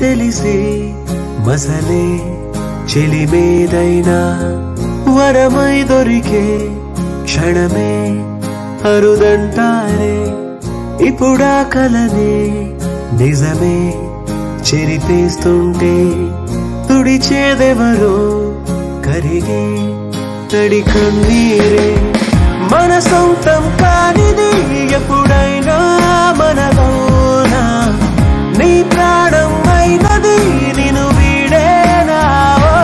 తెలిసి మసలే చెలిమేదైనా వరమై దొరికే క్షణమే అరుదంటారే ఇప్పుడా కలనే నిజమే చెరిపేస్తుంటే తుడిచేదెవరో కరిగే తడి కన్నీరే మన సొంతం కానిది ఎప్పుడైనా మనలోనా నీ ప్రాణం అయినది నిన్ను వీడేనా ఓ.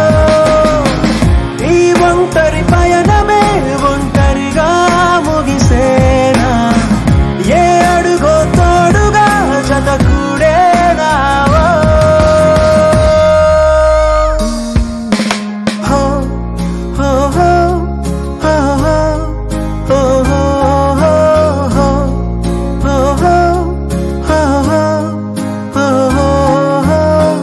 ఈ ఒంటరి పయనమే ఒంటరిగా ముగిసేనా ఏ అడుగో తోడుగా జత కూడేనా ఓ. హో, హో, హో, హో, హో, హో, హో, హో, హో, హో, హో, హో, హో, హో.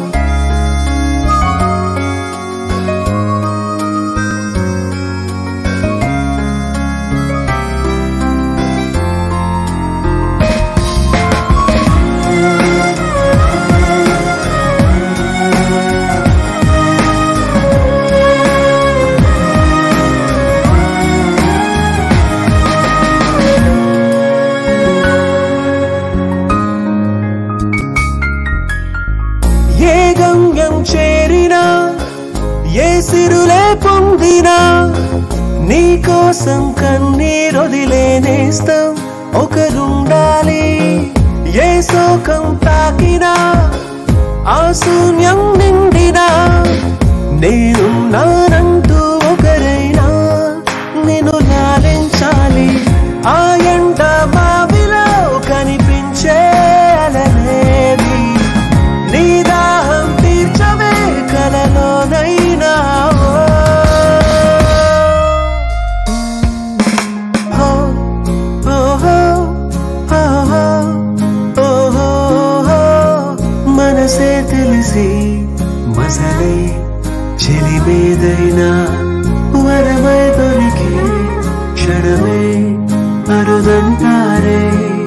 ఏ గమ్యం చేరినా ఏ సిరులే పొందినా నీ కోసం కన్నీరొదిలేనేస్తాం ఒకరుండాలి ఏ శోకం తాకినా ఆ శూన్యం నిండినా నేనున్నానంటూ ఒకరైనా నిన్ను లాలించాలి ఆ ఎండ మావిలో కనిపించే అలనేవి నీ దాహం తీర్చవే కలలోనైనా ఓ. ఓ, ఓహో, ఓహో, ఓహో, మనసే తెలిసి మసలే చెలిమేదైనా వరమై దొరికే క్షణమే అరుదంటారే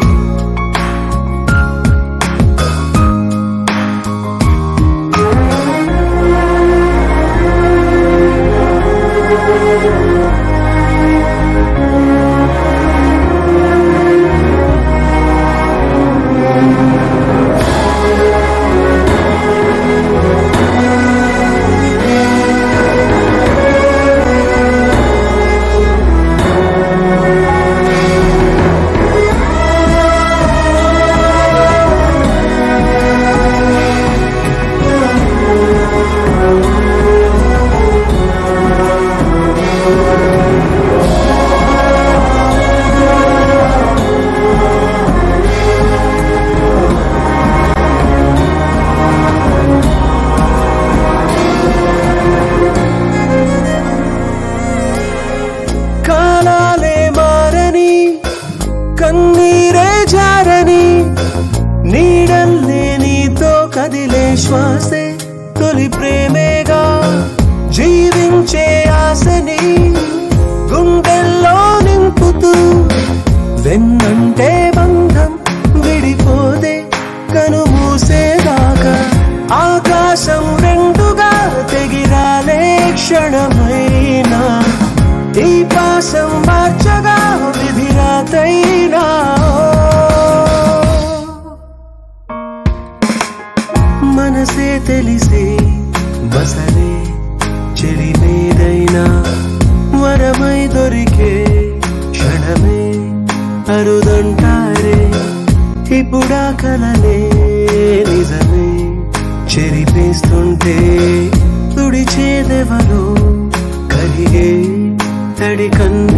కాలాలే మారని కన్నీరే జారని నీడల్లే నీతో కదిలే శ్వాసే తొలి ప్రేమేగా జీవించే ఆశని గుండెల్లో నింపుతూ వెన్నంటే బంధం విడిపోదే కను మూసేదాకా ఆకాశం రెండుగా తెగిరాలే క్షణమైనా ఈ పాసం మార్చగా విధిరాతైనా మనసే తెలిసి బసలే చెలిమేదైనా వరమై దొరికే క్షణమే అరుదంటారే ఇప్పుడా కలలే నిజమే చెరిపేస్తుంటే తుడిచేదెవరో కరిగే తడి కన్నీ